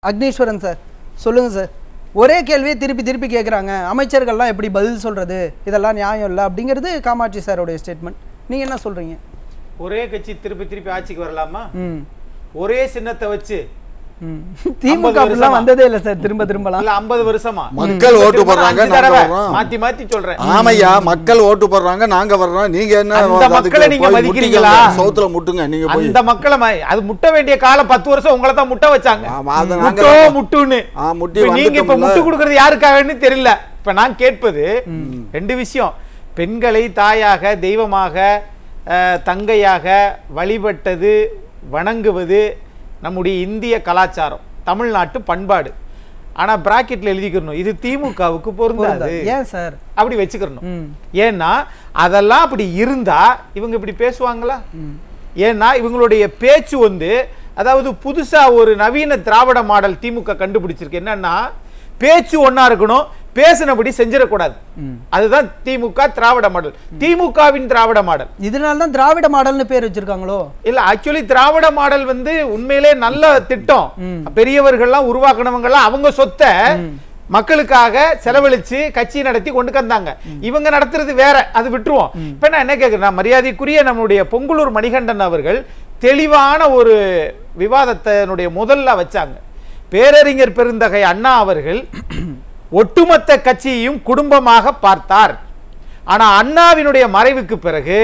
Agneeswaran sir சொல்லுங்க sir ஒரே கேள்வியை திருப்பி திருப்பி கேட்குறாங்க அமைச்சர்கள்லாம் எப்படி பதில் சொல்றது இதெல்லாம் நியாயம் இல்லை அப்படிங்கிறது காமாட்சி சாரோடைய ஸ்டேட்மெண்ட் நீங்க என்ன சொல்றீங்க ஒரே கட்சி திருப்பி திருப்பி ஆட்சிக்கு வரலாமா ம் ஒரே சின்னத்தை வச்சு ம் திமுக வருஷமா? அப்படிலாம் வந்ததே இல்லை சார் திரும்ப திரும்பலாம் இல்ல 50 வருஷமா மக்கள் திரும்ப ஓட்டு திரும்ப போடுறாங்க, அஞ்சு நாங்க தடவை. வர்றோம். மாத்தி மாத்தி சொல்றேன் ஆமையா மக்கள் ஓட்டு போடுறாங்க நாங்க வர்றோம் நீங்க என்ன அந்த அதுக்கு மக்களை நீங்க போய் மதிக்கிறீங்களா? முட்டிக்கங்க, சவுத்துல முட்டுங்க நீங்க போய் அந்த மக்களை ம- அது முட்ட வேண்டிய காலம் பத்து வருஷம் உங்களை தான் முட்ட வச்சாங்க ஆமா, அது நாங்க- முட்டோ முட்டுன்னு ஆ, முட்டி இப்ப நீங்க இப்ப வந்துட்டோம்ல. முட்டு கொடுக்கறது யாருக்காகன்னு தெரியல இப்ப நான் கேட்பது ரெண்டு விஷயம் பெண்களை தாயாக தெய்வமாக அஹ், தங்கையாக வழிபட்டது வணங்குவது நம்முடைய இந்திய கலாச்சாரம் தமிழ்நாட்டு பண்பாடு ஆனா பிராக்கெட்ல எழுதிக்கணும் இது திமுகவுக்கு பொருந்தாது ஏன் சார் அப்படி வச்சுக்கிறணும் ம் ஏன்னா அதெல்லாம் அப்படி இருந்தா இவங்க இப்படி பேசுவாங்களா ஏன்னா இவங்களுடைய பேச்சு வந்து அதாவது புதுசா ஒரு நவீன திராவிட மாடல் திமுக கண்டுபிடிச்சிருக்கு என்னன்னா பேச்சு ஒண்ணா இருக்கணும் பேசினபடி செஞ்சிடக்கூடாது அதுதான் திமுக திராவிட மாடல் திமுகவின் திராவிட மாடல் இதனால தான் திராவிட மாடல்னு பேர் வச்சிருக்காங்களோ இல்ல ஆக்சுவலி திராவிட மாடல் வந்து உண்மையிலே நல்ல திட்டம் பெரியவர்கள்லாம் உருவாக்குனவங்கலாம் அவங்க சொத்தை மக்களுக்காக செலவழிச்சு கட்சி நடத்தி கொண்டு வந்தாங்க இவங்க நடத்துறது வேற அது விட்டுருவோம் இப்ப நான் என்ன கேக்குறேன் மரியாதைக்குரிய நம்முடைய பொங்குலூர் மணிகண்டன் அவர்கள் தெளிவான ஒரு விவாதத்தினுடைய முதல்ல வச்சாங்க பேரறிஞர் பெருந்தகை அண்ணா அவர்கள் ஒட்டுமொத்த கட்சியையும் குடும்பமாக பார்த்தார் ஆனா அண்ணாவினுடைய மறைவுக்கு பிறகு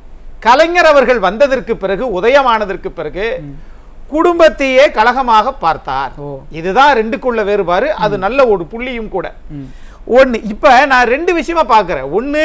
கலைஞர் அவர்கள் வந்ததற்கு பிறகு உதயமானதற்கு பிறகு குடும்பத்தையே கழகமாக பார்த்தார் ஓ. இதுதான் ரெண்டுக்குள்ள வேறுபாடு அது நல்ல ஒரு புள்ளியும் கூட ஒண்ணு இப்ப நான் ரெண்டு விஷயமா பார்க்கிறேன் ஒண்ணு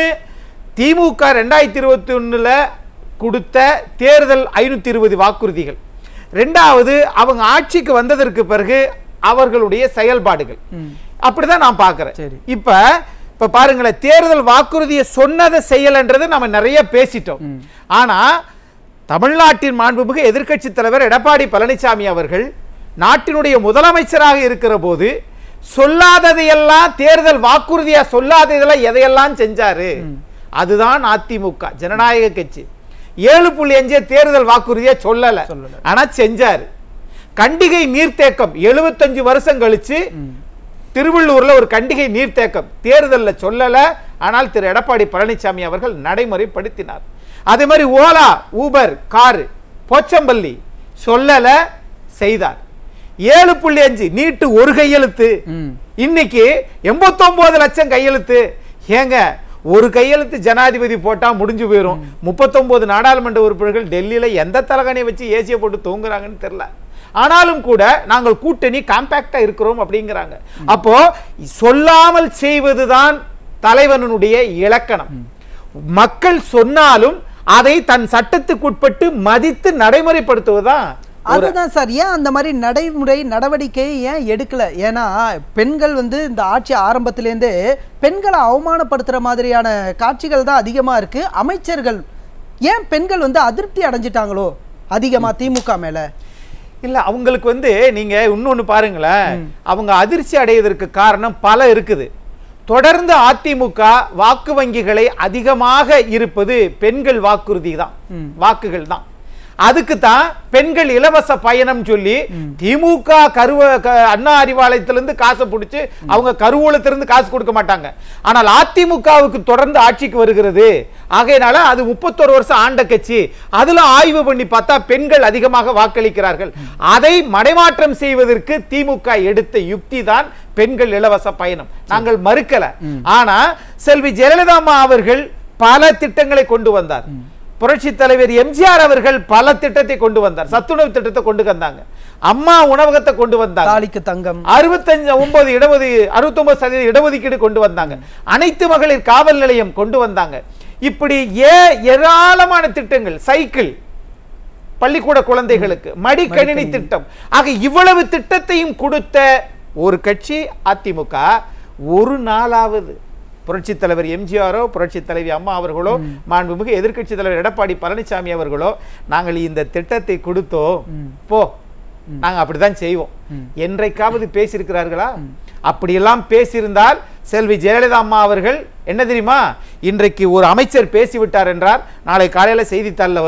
திமுக ரெண்டாயிரத்தி இருபத்தி ஒண்ணுல கொடுத்த தேர்தல் ஐநூத்தி இருபது வாக்குறுதிகள் ரெண்டாவது அவங்க ஆட்சிக்கு வந்ததற்கு பிறகு அவர்களுடைய செயல்பாடுகள் அப்படிதான் நான் பார்க்கிறேன் சரி. இப்ப இப்ப பாருங்களேன் தேர்தல் வாக்குறுதியை சொன்னதை செய்யலன்றது நம்ம நிறைய பேசிட்டோம் ஆனா தமிழ்நாட்டின் மாண்புமிகு எதிர்க்கட்சி தலைவர் எடப்பாடி பழனிசாமி அவர்கள் நாட்டினுடைய முதலமைச்சராக இருக்கிற போது சொல்லாததையெல்லாம் தேர்தல் வாக்குறுதியா சொல்லாததெல்லாம் எதையெல்லாம் செஞ்சாரு அதுதான் அதிமுக ஜனநாயக கட்சி ஏழு புள்ளி அஞ்சு தேர்தல் வாக்குறுதியா சொல்லல ஆனா செஞ்சாரு கண்டிகை நீர்த்தேக்கம் 75 வருஷம் கழிச்சு திருவள்ளூர்ல ஒரு கண்டிகை நீர்த்தேக்கம் தேர்தல்ல சொல்லல ஆனால் திரு எடப்பாடி பழனிசாமி அவர்கள் நடைமுறைப்படுத்தினார் அதே மாதிரி ஓலா ஊபர் கார் போச்சம்பள்ளி சொல்லல செய்தார் ஏழு புள்ளி அஞ்சு நீட்டு ஒரு கையெழுத்து இன்னைக்கு எண்பத்தொன்பது லட்சம் கையெழுத்து ஏங்க ஒரு கையெழுத்து ஜனாதிபதி போட்டா முடிஞ்சு போயிரும் முப்பத்தொன்பது நாடாளுமன்ற உறுப்பினர்கள் டெல்லியில எந்த தலகாணியை வச்சு ஏசிய போட்டு தூங்குறாங்கன்னு தெரியல ஆனாலும் கூட நாங்கள் கூட்டணி காம்பேக்டா இருக்கிறோம் அப்படிங்கிறாங்க அப்போ சொல்லாமல் செய்வதுதான் தலைவனுடைய இலக்கணம் மக்கள் சொன்னாலும் அதை தன் சட்டத்துக்குட்பட்டு மதித்து நடைமுறைப்படுத்துவதுதான் ஒரு அதுதான் சார் ஏன் அந்த மாதிரி நடைமுறை நடவடிக்கை ஏன் எடுக்கல ஏன்னா பெண்கள் வந்து இந்த ஆட்சி ஆரம்பத்திலேருந்தே பெண்களை அவமானப்படுத்துற மாதிரியான காட்சிகள் தான் அதிகமா இருக்கு அமைச்சர்கள் ஏன் பெண்கள் வந்து அதிருப்தி அடைஞ்சிட்டாங்களோ அதிகமா திமுக மேல இல்ல அவங்களுக்கு வந்து நீங்க இன்னொன்னு பாருங்களேன் அவங்க அதிர்ச்சி அடைவதற்கு காரணம் பல இருக்குது தொடர்ந்து அதிமுக வாக்கு வங்கிகளை அதிகமாக இருப்பது பெண்கள் வாக்குறுதி தான் வாக்குகள் தான் அதுக்கு தான் பெண்கள் இலவச பயணம் சொல்லி திமுக கருவ க- அண்ணா அறிவாலயத்திலிருந்து காசை பிடிச்சு அவங்க கருவூலத்திலிருந்து காசு கொடுக்க மாட்டாங்க ஆனால் அதிமுகவுக்கு தொடர்ந்து ஆட்சிக்கு வருகிறது ஆகையினால அது முப்பத்தொரு வருஷம் ஆண்ட கட்சி அதுல ஆய்வு பண்ணி பார்த்தா பெண்கள் அதிகமாக வாக்களிக்கிறார்கள் அதை மடைமாற்றம் செய்வதற்கு திமுக எடுத்த யுக்தி தான் பெண்கள் இலவச பயணம் நாங்கள் மறுக்கல ஆனா செல்வி ஜெயலலிதா அம்மா அவர்கள் பல திட்டங்களை கொண்டு வந்தார் புரட்சி தலைவர் எம்ஜிஆர் அவர்கள் பல திட்டத்தை கொண்டு வந்தார் சத்துணவு திட்டத்தை கொண்டு வந்தாங்க அம்மா உணவகத்தை கொண்டு வந்தாங்க தாலிக்கு தங்கம் அறுபத்தஞ்சு ஒன்பது இடஒது அறுபத்தொன்பது சதவீத இடஒதுக்கீடு கொண்டு வந்தாங்க அனைத்து மகளிர் காவல் நிலையம் கொண்டு வந்தாங்க இப்படி ஏ ஏராளமான திட்டங்கள் சைக்கிள் பள்ளிக்கூட குழந்தைகளுக்கு மடிக்கணினி திட்டம் ஆக இவ்வளவு திட்டத்தையும் கொடுத்த ஒரு கட்சி அதிமுக ஒரு நாளாவது புரட்சி தலைவர் எம்ஜிஆரோ புரட்சி தலைவி அம்மா அவர்களோ மாண்புமிகு எதிர்க்கட்சி தலைவர் எடப்பாடி பழனிசாமி அவர்களோ நாங்கள் இந்த திட்டத்தை கொடுத்தோம் போ நாங்க அப்படிதான் செய்வோம் என்றைக்காவது பேசியிருக்கிறார்களா அப்படியெல்லாம் பேசியிருந்தால் செல்வி ஜெயலலிதா அம்மா அவர்கள் என்ன தெரியுமா இன்றைக்கு ஒரு அமைச்சர் பேசிவிட்டார் என்றால் நாளை காலையில செய்தித்தாளில் வரும்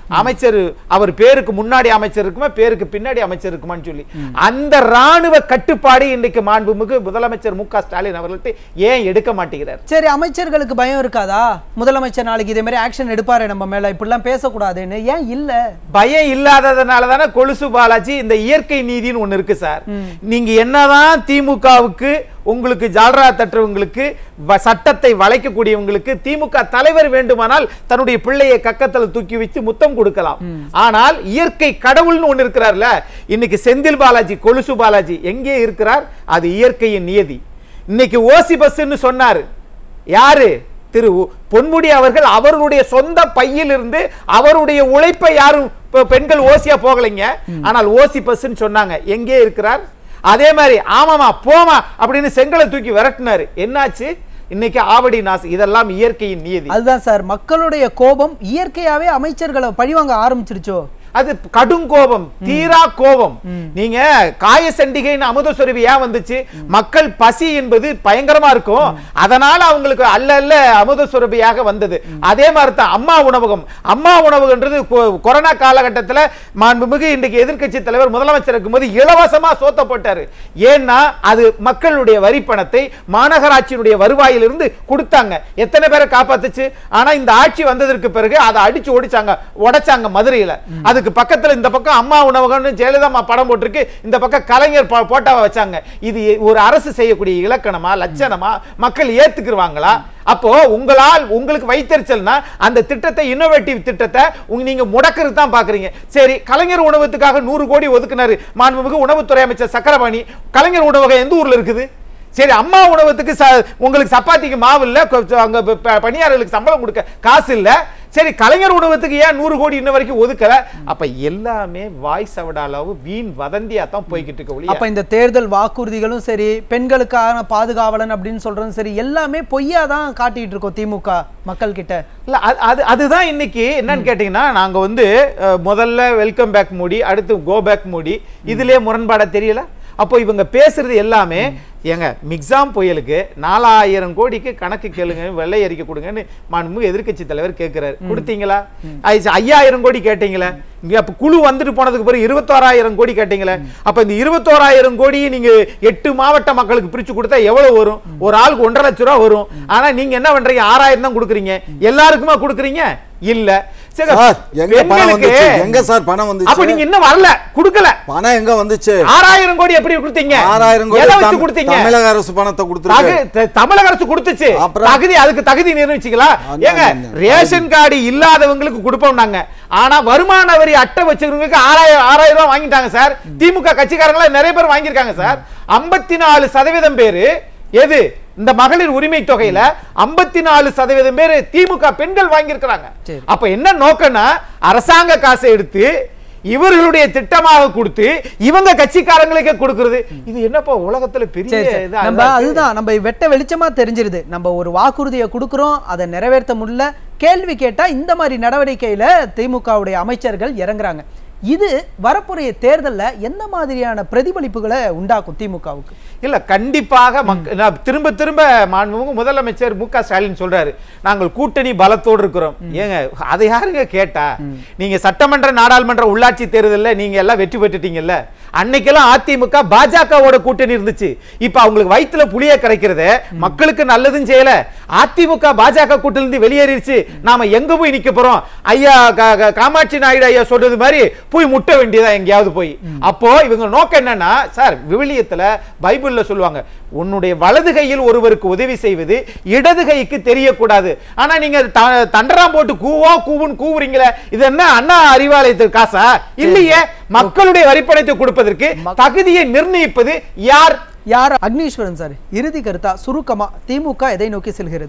அமைச்சர் அவர் பேருக்கு முன்னாடி அமைச்சர் இருக்குமா பேருக்கு பின்னாடி அமைச்சர் இருக்குமான்னு சொல்லி அந்த ராணுவ கட்டுப்பாடு இன்னைக்கு மாண்புமிகு முதலமைச்சர் மு க ஸ்டாலின் அவர்கள்ட்ட ஏன் எடுக்க மாட்டேங்கிறார் சரி அமைச்சர்களுக்கு பயம் இருக்காதா முதலமைச்சர் நாளைக்கு இதே மாதிரி ஆக்ஷன் எடுப்பாரு நம்ம மேல இப்படிலாம் பேசக்கூடாதுன்னு ஏன் இல்ல பயம் இல்லாததுனால தானே கொலுசு பாலாஜி இந்த இயற்கை நீதின்னு ஒண்ணு இருக்கு சார் நீங்க என்னதான் திமுகவுக்கு உங்களுக்கு ஜால்ரா தட்டுறவங்களுக்கு வ- சட்டத்தை வளைக்கக்கூடியவங்களுக்கு திமுக தலைவர் வேண்டுமானால் தன்னுடைய பிள்ளையை கக்கத்துல தூக்கி வச்சு முத்தம் கொடுக்கலாம் ஆனால் இயற்கை கடவுள்னு ஒண்ணு இருக்கிறார்ல இன்னைக்கு செந்தில் பாலாஜி கொலுசு பாலாஜி எங்கே இருக்கிறார் அது இயற்கையின் நியதி இன்னைக்கு ஓசி பஸ்ன்னு சொன்னாரு யாரு திரு உ- பொன்முடி அவர்கள் அவருடைய சொந்த பையிலிருந்து அவருடைய உழைப்பை யாரும் பெ- பெண்கள் ஓசியா போகலைங்க ஆனால் ஓசி பஸ்ன்னு சொன்னாங்க எங்கே இருக்கிறார் அதே மாதிரி ஆமாமா போமா அப்படின்னு செங்கலை தூக்கி விரட்டினாரு என்னாச்சு இன்னைக்கு ஆவடி நாசு இதெல்லாம் இயற்கையின் நியதி அதுதான் சார் மக்களுடைய கோபம் இயற்கையாவே அமைச்சர்களை பழிவாங்க ஆரம்பிச்சிருச்சோ அது கடும் கோபம் தீரா கோபம் நீங்க காய சண்டிகைன்னு அமுத சுரபி ஏன் வந்துச்சு மக்கள் பசி என்பது பயங்கரமா இருக்கும் அதனால அவங்களுக்கு அல்ல அல்ல அமுத சுரபியாக வந்தது அதே மாதிரி தான் அம்மா உணவகம் அம்மா உணவகம்ன்றது கொ- கொரோனா காலகட்டத்துல மாண்புமிகு இன்றைக்கு எதிர்க்கட்சி தலைவர் முதலமைச்சர் இருக்கும்போது இலவசமா சோத்த போட்டாரு ஏன்னா அது மக்களுடைய வரி பணத்தை மாநகராட்சியினுடைய வருவாயிலிருந்து கொடுத்தாங்க எத்தனை பேரை காப்பாத்துச்சு ஆனா இந்த ஆட்சி வந்ததற்கு பிறகு அதை அடிச்சு ஓடிச்சாங்க உடைச்சாங்க மதுரையில அதுக்கு பக்கத்துல இந்த பக்கம் அம்மா உணவகம்னு ஜெயலலிதா அம்மா படம் போட்டிருக்கு இந்த பக்கம் கலைஞர் ப- போட்டோவை வச்சாங்க இது ஒரு அரசு செய்யக்கூடிய இலக்கணமா லட்சணமா மக்கள் ஏத்துக்குருவாங்களா அப்போ உங்களால் உங்களுக்கு வைத்தறிச்சல்னா அந்த திட்டத்தை இன்னோவேட்டிவ் திட்டத்தை உங்க நீங்க முடக்கிறது தான் பாக்குறீங்க சரி கலைஞர் உணவகத்துக்காக நூறு கோடி ஒதுக்குனாரு மாண்புமிகு உணவுத்துறை அமைச்சர் சக்கரபாணி கலைஞர் உணவகம் எந்த ஊர்ல இருக்குது சரி அம்மா உணவகத்துக்கு ச- உங்களுக்கு சப்பாத்திக்கு மாவு இல்ல கொ- அங்க ப- ப- பணியாளர்களுக்கு சம்பளம் கொடுக்க காசு இல்ல சரி கலைஞர் உணவகத்துக்கு ஏன் நூறு கோடி இன்ன வரைக்கும் ஒதுக்கல அப்ப எல்லாமே வாய் சவடாலாவு வீண் வதந்தியா தான் போய்கிட்டு இருக்க ஒழிய அப்ப இந்த தேர்தல் வாக்குறுதிகளும் சரி பெண்களுக்கான பாதுகாவலன் அப்படின்னு சொல்றதும் சரி எல்லாமே பொய்யா தான் காட்டிட்டு இருக்கோம் திமுக மக்கள் கிட்ட இல்ல அது- அது அதுதான் இன்னைக்கு என்னன்னு கேட்டீங்கன்னா நாங்க வந்து அஹ், முதல்ல வெல்கம் பேக் மோடி அடுத்து கோ பேக் மோடி இதுலயே முரண்பாடா தெரியல அப்போ இவங்க பேசுறது எல்லாமே ஏங்க மிக்ஸாம் புயலுக்கு நாலாயிரம் கோடிக்கு கணக்கு கேளுங்க வெள்ளை அறிக்கை கொடுங்கன்னு மாண்புமிகு எதிர்க்கட்சி தலைவர் கேட்கிறாரு கொடுத்தீங்களா ஐ- ஐயாயிரம் கோடி கேட்டீங்களா இங்க அப்ப குழு வந்துட்டு போனதுக்கு பிறகு இருபத்தோராயிரம் கோடி கேட்டீங்களா அப்ப இந்த இருபத்தோராயிரம் கோடியை நீங்க எட்டு மாவட்ட மக்களுக்கு பிரிச்சு கொடுத்தா எவ்வளவு வரும் ஒரு ஆளுக்கு ஒன்றரை லட்ச ரூபா வரும் ஆனா நீங்க என்ன பண்றீங்க ஆறாயிரம் தான் கொடுக்குறீங்க எல்லாருக்குமா கொடுக்குறீங்க இல்ல சரி, சார் எங்க பணம் பெண்களுக்கு- வந்துச்சு எங்க சார் பணம் அப்ப வந்துச்சு நீங்க இன்னும் வரல கொடுக்கல பணம் எங்க வந்துச்சு ஆறாயிரம் கோடி எப்படி கொடுத்தீங்க ஆறாயிரம் கோடி எதை வச்சு தம்- கொடுத்தீங்க தமிழக அரசு பணத்தை கொடுத்துருக்கு தகு- த- தமிழக அரசு கொடுத்துச்சு அப்புறம்? தகுதி அதுக்கு தகுதி நிரூபிச்சுங்களா அண்ணா, ஏங்க அண்ணா. ரேஷன் கார்டு இல்லாதவங்களுக்கு கொடுப்போம் நாங்க ஆனா வருமான வரி அட்டை வச்சிருக்கவங்களுக்கு ஆறாயிரம் ஆறாயிரம் ரூபாய் வாங்கிட்டாங்க சார் திமுக கட்சிக்காரங்கள நிறைய பேர் வாங்கியிருக்காங்க சார் ஐம்பத்தி நாலு சதவீதம் பேரு எது இந்த மகளிர் உரிமை தொகையில ஐம்பத்தி நாலு சதவீதம் பேர் திமுக பெண்கள் வாங்கியிருக்கிறாங்க சரி. அப்ப என்ன நோக்கம்னா அரசாங்க காசை எடுத்து இவர்களுடைய திட்டமாக கொடுத்து இவங்க கட்சிக்காரங்களுக்கே கொடுக்கிறது இது என்னப்பா உலகத்துல பெரிய சரி சரி. இதா நம்ம இருக்கு? அதுதான் நம்ம வெட்ட வெளிச்சமா தெரிஞ்சிருது நம்ம ஒரு வாக்குறுதியை கொடுக்குறோம் அதை நிறைவேற்ற முடியல கேள்வி கேட்டா இந்த மாதிரி நடவடிக்கையில திமுகவுடைய அமைச்சர்கள் இறங்குறாங்க இது வரப்போறிய தேர்தல்ல எந்த மாதிரியான பிரதிபலிப்புகளை உண்டாக்கும் திமுகவுக்கு இல்ல கண்டிப்பாக மக்க- நான் திரும்ப திரும்ப மாண்புமிகு முதலமைச்சர் மு க ஸ்டாலின் சொல்றாரு நாங்கள் கூட்டணி பலத்தோடு இருக்கிறோம் ஏங்க அதை யாருங்க கேட்டா நீங்க சட்டமன்ற நாடாளுமன்ற உள்ளாட்சி தேர்தல்ல நீங்க எல்லாம் வெற்றி பெற்றுட்டீங்கல்ல அன்னைக்கெல்லாம் அதிமுக பாஜகவோட கூட்டணி இருந்துச்சு இப்ப அவங்களுக்கு வயித்துல புளிய கரைக்கிறத மக்களுக்கு நல்லதும் செய்யல அதிமுக பாஜக கூட்டணி இருந்து வெளியேறிடுச்சு நாம எங்க போய் நிக்க போறோம் ஐயா க- க- காமாட்சி நாயுடு ஐயா சொல்றது மாதிரி போய் முட்ட வேண்டியதா எங்கேயாவது போய் அப்போ இவங்க நோக்கம் என்னன்னா சார் விவிலியத்துல பைபிள்ல சொல்லுவாங்க உன்னுடைய வலது கையில் ஒருவருக்கு உதவி செய்வது இடது கைக்கு தெரியக்கூடாது ஆனா நீங்க த- தண்டராம் போட்டு கூவோ கூவுன்னு கூவுறீங்களே இது என்ன அண்ணா அறிவாலயத்துக்கு காசா இல்லையே மக்களுடைய வரிப்பணத்தை கொடுப்பதற்கு தகுதியை நிர்ணயிப்பது யார் யார் அக்னீஸ்வரன் சார் இறுதி கருத்தா சுருக்கமா திமுக எதை நோக்கி செல்கிறது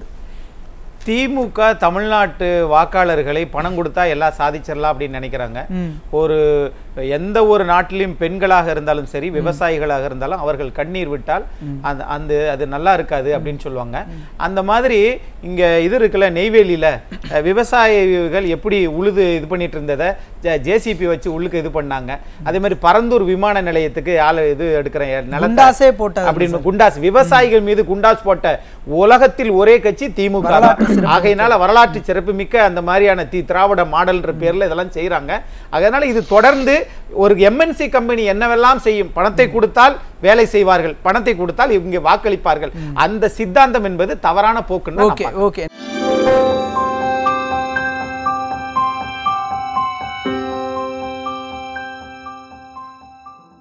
திமுக தமிழ்நாட்டு வாக்காளர்களை பணம் கொடுத்தா எல்லாம் சாதிச்சிடலாம் அப்படின்னு நினைக்கிறாங்க ம். ஒரு எந்த ஒரு நாட்டிலும் பெண்களாக இருந்தாலும் சரி விவசாயிகளாக இருந்தாலும் அவர்கள் கண்ணீர் விட்டால் அந்த அந்த அது நல்லா இருக்காது அப்படின்னு சொல்லுவாங்க அந்த மாதிரி இங்க இது இருக்குல்ல நெய்வேலியில அஹ், விவசாயிகள் எப்படி உழுது இது பண்ணிட்டு இருந்ததை ஜேசிபி வச்சு உள்ளுக்கு இது பண்ணாங்க அதே மாதிரி பரந்தூர் விமான நிலையத்துக்கு ஆளு இது எடுக்கிற நிலத்தை குண்டாசே போட்டது அப்படின்னு குண்டாஸ் விவசாயிகள் மீது குண்டாஸ் போட்ட உலகத்தில் ஒரே கட்சி திமுக தான். ஆகையினால வரலாற்று சிறப்பு மிக்க அந்த மாதிரியான தி திராவிட மாடல்ன்ற பேர்ல இதெல்லாம் செய்றாங்க அதனால இது தொடர்ந்து ஒரு எம்என்சி கம்பெனி என்னவெல்லாம் செய்யும் பணத்தை கொடுத்தால் வேலை செய்வார்கள் பணத்தை கொடுத்தால் இவங்க வாக்களிப்பார்கள் அந்த சித்தாந்தம் என்பது தவறான போக்குன்னு நான் ஓகே பார்க்கிறேன். ஓகே